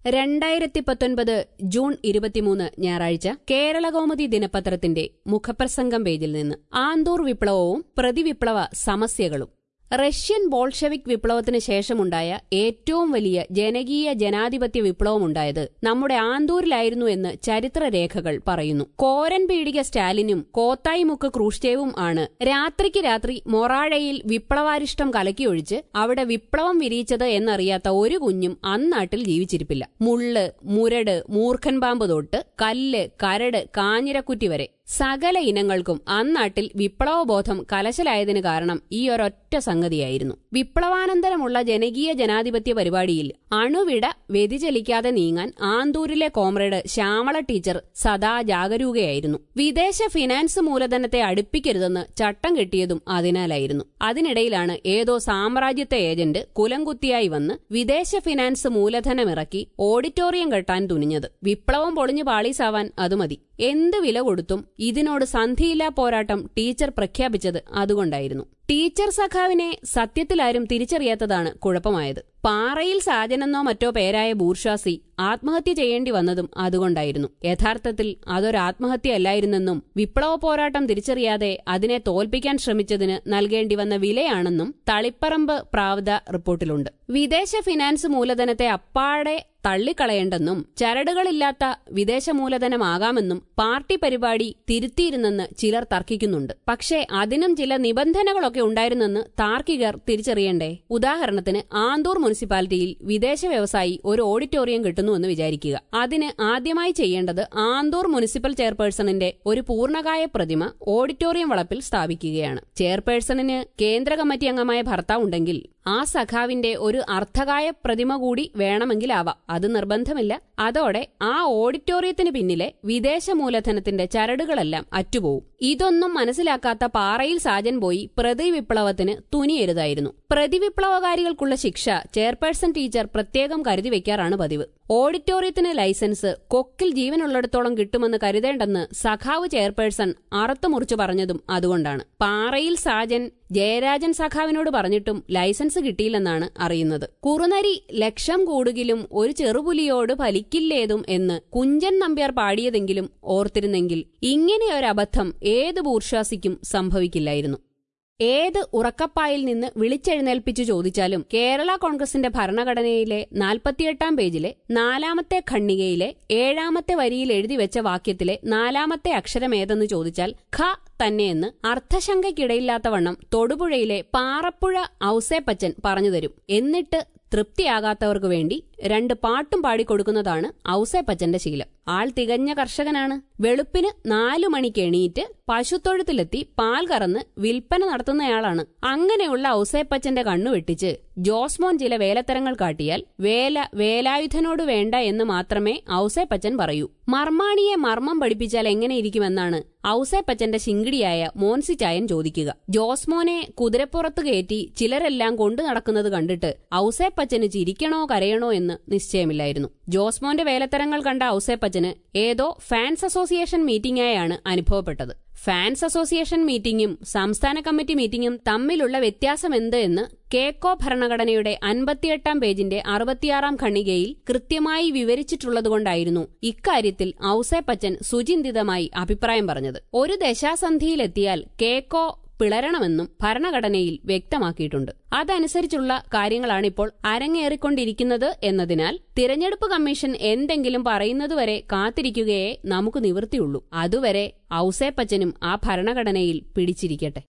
രണ്ടായിരത്തി പത്തൊൻപത് ജൂൺ ഇരുപത്തിമൂന്ന് ഞായറാഴ്ച കേരളകൗമുദി ദിനപത്രത്തിന്റെ മുഖപ്രസംഗം പേജിൽ നിന്ന് ആന്തൂർ വിപ്ലവവും പ്രതിവിപ്ലവ സമസ്യകളും റഷ്യൻ ബോൾഷെവിക് വിപ്ലവത്തിന് ശേഷമുണ്ടായ ഏറ്റവും വലിയ ജനകീയ ജനാധിപത്യ വിപ്ലവമുണ്ടായത് നമ്മുടെ ആന്തൂരിലായിരുന്നു എന്ന് ചരിത്രരേഖകൾ പറയുന്നു കോരൻ പീഡിക സ്റ്റാലിനും കോത്തായിമുക്ക് ക്രൂഷ്ചേവും ആണ് രാത്രിക്ക് രാത്രി മൊറാഴയിൽ വിപ്ലവാരിഷ്ടം കലക്കിയൊഴിച്ച് അവിടെ വിപ്ലവം വിരിയിച്ചത് എന്നറിയാത്ത ഒരു കുഞ്ഞും അന്നാട്ടിൽ ജീവിച്ചിരിപ്പില്ല മുള്ള് മുരട് മൂർഖൻ പാമ്പ് തൊട്ട് കല്ല് കരട് കാഞ്ഞിരക്കുറ്റി വരെ സകല ഇനങ്ങൾക്കും അന്നാട്ടിൽ വിപ്ലവബോധം കലശലായതിനു കാരണം ഈ ഒരൊറ്റ സംഗതിയായിരുന്നു വിപ്ലവാനന്തരമുള്ള ജനകീയ ജനാധിപത്യ പരിപാടിയിൽ അണുവിട വ്യതിചലിക്കാതെ നീങ്ങാൻ ആന്തൂരിലെ കോമ്രേഡ് ശ്യാമള ടീച്ചർ സദാ ജാഗരൂകയായിരുന്നു വിദേശ ഫിനാൻസ് മൂലധനത്തെ അടുപ്പിക്കരുതെന്ന് ചട്ടം കെട്ടിയതും അതിനാലായിരുന്നു അതിനിടയിലാണ് ഏതോ സാമ്രാജ്യത്തെ ഏജന്റ് കുലംകുത്തിയായി വന്ന് വിദേശ ഫിനാൻസ് മൂലധനമിറക്കി ഓഡിറ്റോറിയം കെട്ടാൻ തുനിഞ്ഞത് വിപ്ലവം പൊളിഞ്ഞു പാളീസാവാൻ അത് മതി എന്ത് വില കൊടുത്തും ഇതിനോട് സന്ധിയില്ലാ പോരാട്ടം ടീച്ചർ പ്രഖ്യാപിച്ചത് അതുകൊണ്ടായിരുന്നു ടീച്ചർ സഖാവിനെ സത്യത്തിലാരും തിരിച്ചറിയാത്തതാണ് കുഴപ്പമായത് പാറയിൽ സാജനെന്നോ മറ്റോ പേരായ ബൂർഷാസി ആത്മഹത്യ ചെയ്യേണ്ടി വന്നതും അതുകൊണ്ടായിരുന്നു യഥാർത്ഥത്തിൽ അതൊരു ആത്മഹത്യയല്ലായിരുന്നെന്നും വിപ്ലവ പോരാട്ടം തിരിച്ചറിയാതെ അതിനെ തോൽപ്പിക്കാൻ ശ്രമിച്ചതിന് നൽകേണ്ടി വന്ന വിലയാണെന്നും തളിപ്പറമ്പ് പ്രാവത റിപ്പോർട്ടിലുണ്ട് വിദേശ ഫിനാൻസ് മൂലധനത്തെ അപ്പാടെ തള്ളിക്കളയേണ്ടെന്നും ചരടുകളില്ലാത്ത വിദേശ മൂലധനമാകാമെന്നും പാർട്ടി പരിപാടി തിരുത്തിയിരുന്നെന്ന് ചിലർ തർക്കിക്കുന്നുണ്ട് പക്ഷേ അതിനും ചില നിബന്ധനകളൊക്കെ ഉണ്ടായിരുന്നെന്ന് താർക്കികർ തിരിച്ചറിയണ്ടേ ഉദാഹരണത്തിന് ആന്തൂർ മുനിസിപ്പാലിറ്റിയിൽ വിദേശ വ്യവസായി ഒരു ഓഡിറ്റോറിയം കിട്ടുന്നുവെന്ന് വിചാരിക്കുക അതിന് ആദ്യമായി ചെയ്യേണ്ടത് ആന്തൂർ മുനിസിപ്പൽ ചെയർപേഴ്സണിന്റെ ഒരു പൂർണ്ണകായ പ്രതിമ ഓഡിറ്റോറിയം വളപ്പിൽ സ്ഥാപിക്കുകയാണ് ചെയർപേഴ്സണിന് കേന്ദ്ര കമ്മിറ്റി അംഗമായ ഭർത്താവുണ്ടെങ്കിൽ ആ സഖാവിന്റെ ഒരു അർത്ഥകായ പ്രതിമ കൂടി വേണമെങ്കിലാവാം അത് നിർബന്ധമില്ല അതോടെ ആ ഓഡിറ്റോറിയത്തിന് പിന്നിലെ വിദേശ മൂലധനത്തിന്റെ ചരടുകളെല്ലാം അറ്റുപോവും ഇതൊന്നും മനസ്സിലാക്കാത്ത പാറയിൽ സാജൻ പോയി പ്രതിവിപ്ലവത്തിന് തുനിയരുതായിരുന്നു പ്രതിവിപ്ലവകാരികൾക്കുള്ള ശിക്ഷ ചെയർപേഴ്സൺ ടീച്ചർ പ്രത്യേകം കരുതി വെക്കാറാണ് പതിവ് ഓഡിറ്റോറിയത്തിന് ലൈസൻസ് കൊക്കിൽ ജീവനുള്ളിടത്തോളം കിട്ടുമെന്ന് കരുതേണ്ടെന്ന് സഖാവ് ചെയർപേഴ്സൺ അറുത്തുമുറിച്ചു പറഞ്ഞതും അതുകൊണ്ടാണ് പാറയിൽ സാജൻ ജയരാജൻ സഖാവിനോട് പറഞ്ഞിട്ടും ലൈസൻസ് കിട്ടിയില്ലെന്നാണ് അറിയുന്നത് കുറുനരി ലക്ഷം കൂടുകിലും ഒരു ചെറുപുലിയോട് ഫലിക്കില്ലേതും എന്ന് കുഞ്ചൻ നമ്പ്യാർ പാടിയതെങ്കിലും ഓർത്തിരുന്നെങ്കിൽ ഇങ്ങനെയൊരബദ്ധം ഏത് ബൂർഷാസിക്കും സംഭവിക്കില്ലായിരുന്നു ഏത് ഉറക്കപ്പായിൽ നിന്ന് വിളിച്ചെഴുന്നേൽപ്പിച്ചു ചോദിച്ചാലും കേരള കോൺഗ്രസിന്റെ ഭരണഘടനയിലെ നാൽപ്പത്തിയെട്ടാം പേജിലെ നാലാമത്തെ ഖണ്ണികയിലെ ഏഴാമത്തെ വരിയിൽ എഴുതി വെച്ച വാക്യത്തിലെ നാലാമത്തെ അക്ഷരമേതെന്ന് ചോദിച്ചാൽ ഖ തന്നെയെന്ന് അർത്ഥശങ്കയ്ക്കിടയില്ലാത്തവണ്ണം തൊടുപുഴയിലെ പാറപ്പുഴ ഔസേപ്പച്ചൻ പറഞ്ഞുതരും എന്നിട്ട് തൃപ്തിയാകാത്തവർക്ക് വേണ്ടി രണ്ട് പാട്ടും പാടിക്കൊടുക്കുന്നതാണ് ഔസേപ്പച്ചന്റെ ശീലം ആൾ തികഞ്ഞ കർഷകനാണ് വെളുപ്പിന് നാലു മണിക്ക് എണീറ്റ് പശുത്തൊഴുത്തിലെത്തി പാൽ കറന്ന് വിൽപ്പന നടത്തുന്നയാളാണ് അങ്ങനെയുള്ള ഔസേപ്പച്ചന്റെ കണ്ണു വെട്ടിച്ച് ജോസ്മോൻ ചില വേലത്തരങ്ങൾ കാട്ടിയാൽ വേല വേലായുധനോട് വേണ്ട എന്ന് മാത്രമേ ഔസേപ്പച്ചൻ പറയൂ മർമാണിയെ മർമ്മം പഠിപ്പിച്ചാൽ എങ്ങനെയിരിക്കുമെന്നാണ് ഔസേപ്പച്ചന്റെ ശിങ്കിടിയായ മോൻസിച്ചായൻ ചോദിക്കുക ജോസ്മോനെ കുതിരപ്പുറത്ത് കയറ്റി ചിലരെല്ലാം കൊണ്ടു നടക്കുന്നത് കണ്ടിട്ട് ഔസേപ്പച്ചന് ചിരിക്കണോ കരയണോ എന്ന് നിശ്ചയമില്ലായിരുന്നു ജോസ്മോന്റെ വേലത്തരങ്ങൾ കണ്ട ഔസേപ്പച്ചന് ഏതോ ഫാൻസ് അസോസിയേഷൻ മീറ്റിംഗായാണ് അനുഭവപ്പെട്ടത് ഫാൻസ് അസോസിയേഷൻ മീറ്റിംഗും സംസ്ഥാന കമ്മിറ്റി മീറ്റിംഗും തമ്മിലുള്ള വ്യത്യാസം എന്ത് എന്ന് കേക്കോ ഭരണഘടനയുടെ അൻപത്തിയെട്ടാം പേജിന്റെ അറുപത്തിയാറാം ഖണ്ണികയിൽ കൃത്യമായി വിവരിച്ചിട്ടുള്ളതുകൊണ്ടായിരുന്നു ഇക്കാര്യത്തിൽ ഔസേപ്പച്ചൻ സുചിന്തിതമായി അഭിപ്രായം പറഞ്ഞത് ഒരു ദശാസന്ധിയിലെത്തിയാൽ കേക്കോ പിളരണമെന്നും ഭരണഘടനയിൽ വ്യക്തമാക്കിയിട്ടുണ്ട് അതനുസരിച്ചുള്ള കാര്യങ്ങളാണ് ഇപ്പോൾ അരങ്ങേറിക്കൊണ്ടിരിക്കുന്നത് എന്നതിനാൽ തിരഞ്ഞെടുപ്പ് കമ്മീഷൻ എന്തെങ്കിലും പറയുന്നതുവരെ കാത്തിരിക്കുകയേ നമുക്ക് നിവൃത്തിയുള്ളൂ അതുവരെ ഔസേപ്പച്ചനും ആ ഭരണഘടനയിൽ പിടിച്ചിരിക്കട്ടെ